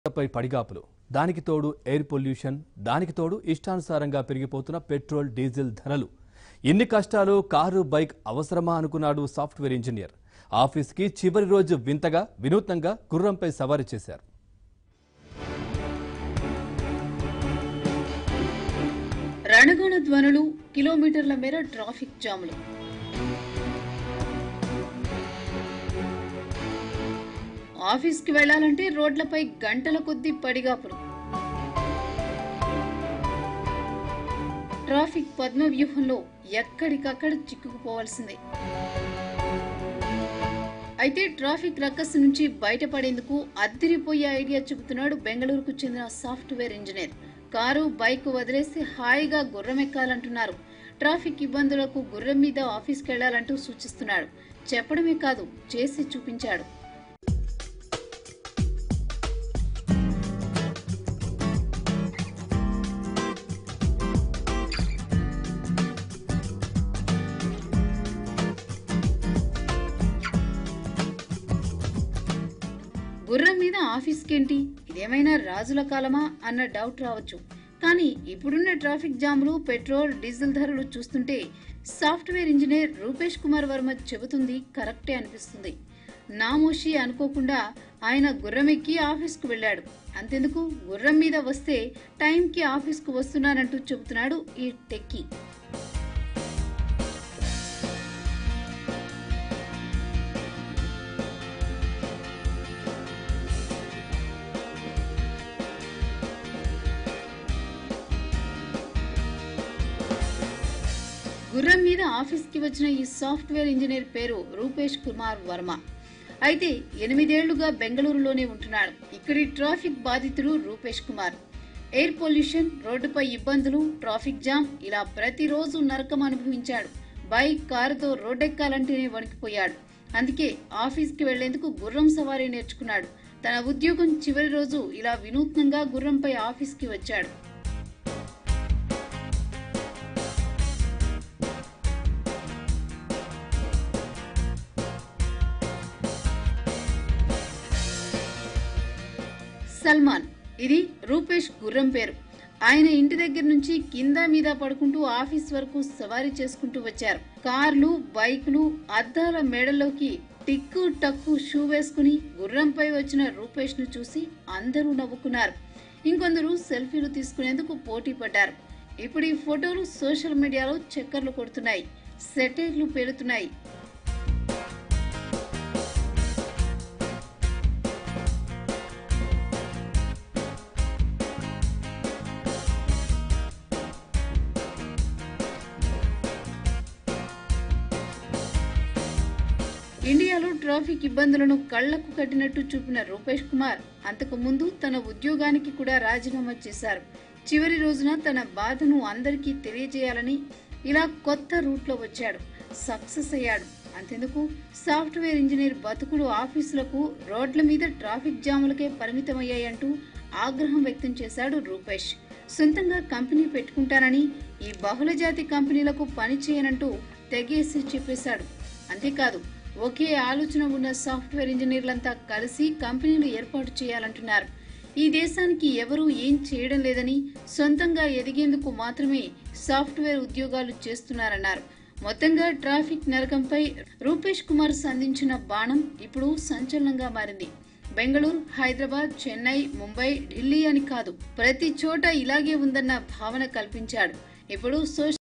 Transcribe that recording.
పై పడిగాపులు దానికి తోడు ఎయిర్ పొల్యూషన్ దానికి తోడు ఇష్టానుసారంగా పెరిగిపోతున్న పెట్రోల్ డీజిల్ ధరలు ఇన్ని కష్టాలు కారు బైక్ అవసరమా అనుకున్నాడు సాఫ్ట్వేర్ ఇంజనీర్ ఆఫీస్కి చివరి రోజు వింతగా వినూత్నంగా గుర్రంపై సవారీ చేశారు రణగణ ధ్వనులు కిలోమీటర్ల మేర ట్రాఫిక్ జాములు ఆఫీస్కి వెళ్లాలంటే రోడ్లపై గంటల కొద్దీ పడిగాపులు ట్రాఫిక్ పద్మ వ్యూహంలో ఎక్కడికక్కడ చిక్కుకుపోవాల్సిందే అయితే ట్రాఫిక్ రక్కస్ నుంచి బయటపడేందుకు అద్దిరిపోయే ఐడియా చెబుతున్నాడు బెంగళూరుకు చెందిన సాఫ్ట్వేర్ ఇంజనీర్ కారు బైక్ వదిలేసి హాయిగా గుర్రం ఎక్కాలంటున్నారు ట్రాఫిక్ ఇబ్బందులకు గుర్రం మీద ఆఫీస్కి వెళ్లాలంటూ సూచిస్తున్నాడు చెప్పడమే కాదు చేసి చూపించాడు గుర్రం మీద ఆఫీస్కేంటి ఇదేమైనా రాజుల కాలమా అన్న డౌట్ రావచ్చు కానీ ఇప్పుడున్న ట్రాఫిక్ జాములు పెట్రోల్ డీజిల్ ధరలు చూస్తుంటే సాఫ్ట్వేర్ ఇంజనీర్ రూపేష్ కుమార్ వర్మ చెబుతుంది కరెక్టే అనిపిస్తుంది నామోషి అనుకోకుండా ఆయన గుర్రం ఎక్కి ఆఫీస్కు వెళ్ళాడు అంతెందుకు గుర్రం మీద వస్తే టైంకి ఆఫీస్కు వస్తున్నానంటూ చెబుతున్నాడు ఈ టెక్కీ గుర్రం మీద ఆఫీస్కి వచ్చిన ఈ సాఫ్ట్వేర్ ఇంజనీర్ పేరు రూపేష్ కుమార్ వర్మ అయితే ఎనిమిదేళ్లుగా బెంగళూరులోనే ఉంటున్నాడు ఇక్కడి ట్రాఫిక్ బాధితుడు రూపేష్ కుమార్ ఎయిర్ పొల్యూషన్ రోడ్డుపై ఇబ్బందులు ట్రాఫిక్ జామ్ ఇలా ప్రతిరోజు నరకం అనుభవించాడు బైక్ కారుతో రోడ్డెక్కాలంటేనే వణికిపోయాడు అందుకే ఆఫీస్కి వెళ్లేందుకు గుర్రం సవారీ నేర్చుకున్నాడు తన ఉద్యోగం చివరి రోజు ఇలా వినూత్నంగా గుర్రంపై ఆఫీస్కి వచ్చాడు సల్మాన్ ఇది రూపేష్ గుర్రం పేరు ఆయన ఇంటి దగ్గర నుంచి కింద మీద పడుకుంటూ ఆఫీస్ వరకు సవారీ చేసుకుంటూ వచ్చారు కార్లు బైకులు అద్దాల మేడల్లోకి టిక్కు టక్కు షూ వేసుకుని గుర్రంపై వచ్చిన రూపేష్ ను చూసి అందరూ నవ్వుకున్నారు ఇంకొందరు సెల్ఫీలు తీసుకునేందుకు పోటీ పడ్డారు ఇప్పుడు ఈ ఫోటోలు సోషల్ మీడియాలో చక్కర్లు కొడుతున్నాయి సెటైర్లు పేలుతున్నాయి ఇండియాలో ట్రాఫిక్ ఇబ్బందులను కళ్లకు కట్టినట్టు చూపిన రూపేష్ కుమార్ అంతకు ముందు తన ఉద్యోగానికి కూడా రాజీనామా చేశారు చివరి రోజున తన బాధను అందరికీ తెలియజేయాలని ఇలా కొత్త రూట్లో వచ్చాడు సక్సెస్ అయ్యాడు అంతెందుకు సాఫ్ట్వేర్ ఇంజనీర్ బతుకులు ఆఫీసులకు రోడ్ల మీద ట్రాఫిక్ జాములకే పరిమితమయ్యాయంటూ ఆగ్రహం వ్యక్తం చేశాడు రూపేష్ సొంతంగా కంపెనీ పెట్టుకుంటానని ఈ బహుళజాతి కంపెనీలకు పని చేయనంటూ తెగేసి చెప్పేశాడు అంతేకాదు ఒకే ఆలోచన ఉన్న సాఫ్ట్వేర్ ఇంజనీర్లంతా కలిసి కంపెనీలు ఏర్పాటు చేయాలంటున్నారు ఈ దేశానికి ఎవరూ ఏం చేయడం లేదని సొంతంగా ఎదిగేందుకు మాత్రమే సాఫ్ట్వేర్ ఉద్యోగాలు చేస్తున్నారన్నారు మొత్తంగా ట్రాఫిక్ నరకంపై రూపేష్ కుమార్ సంధించిన బాణం ఇప్పుడు సంచలనంగా మారింది బెంగళూరు హైదరాబాద్ చెన్నై ముంబై ఢిల్లీ అని కాదు ప్రతి చోట ఇలాగే ఉందన్న భావన కల్పించాడు ఇప్పుడు సోషల్